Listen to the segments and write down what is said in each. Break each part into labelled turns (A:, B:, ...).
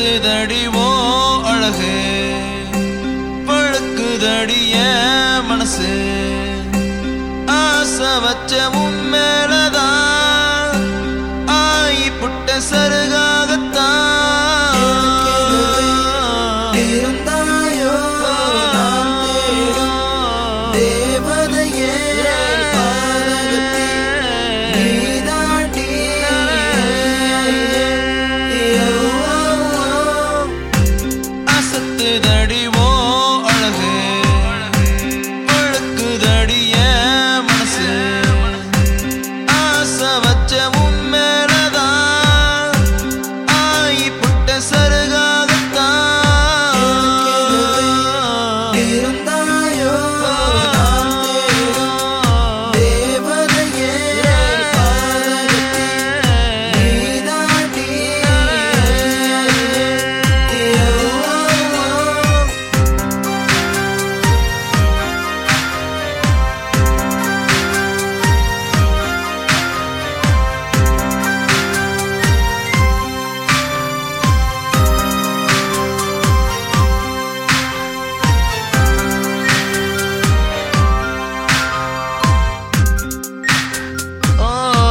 A: அசத்துதடி ஓ அழகு பழுக்குதடிய மனசு ஆசை வச்ச உன் மேலதான் ஆயி புட்ட சருகாகத்தான்
B: இருந்தாயோ நான் தேடும் தேவதையே பாதகத்தில் நீதாண்டி
A: அசத்துதடி ஓ அழகு பழுக்குதடிய மனசு ஆசை வச்ச உன் மேலதான் ஆயி புட்ட சருகாகத்தான்
B: இருந்தாயோ நான் தேடும் தேவதையே பாதகத்தில் நீதாண்டி
A: ஓ,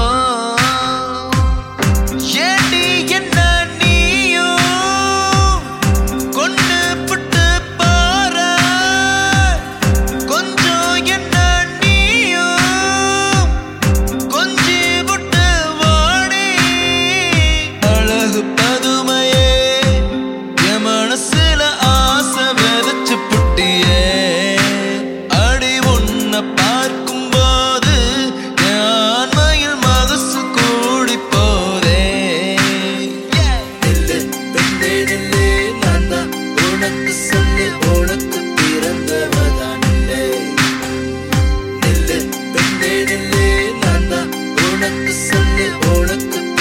A: ஏண்டி என்ன நீயும் கொண்டு புட்டு பாரு கொஞ்சம் என்ன நீயும் கொஞ்சி புட்டு வாடி அழகு பதுமையே என் மனசுல ஆசை விதைச்சு புட்டியே அடி உன்னை பார்க்கும்போது என் ஆன்மையில் மகசு கூடி போதே
B: நில்லு பெண்ணே நில்லு நான் தான் உனக்கு சொல்லி உனக்கு பிறந்தவதான் நில்லு நில்லு பெண்ணே நில்லு நான் தான் உனக்கு சொல்லி உனக்கு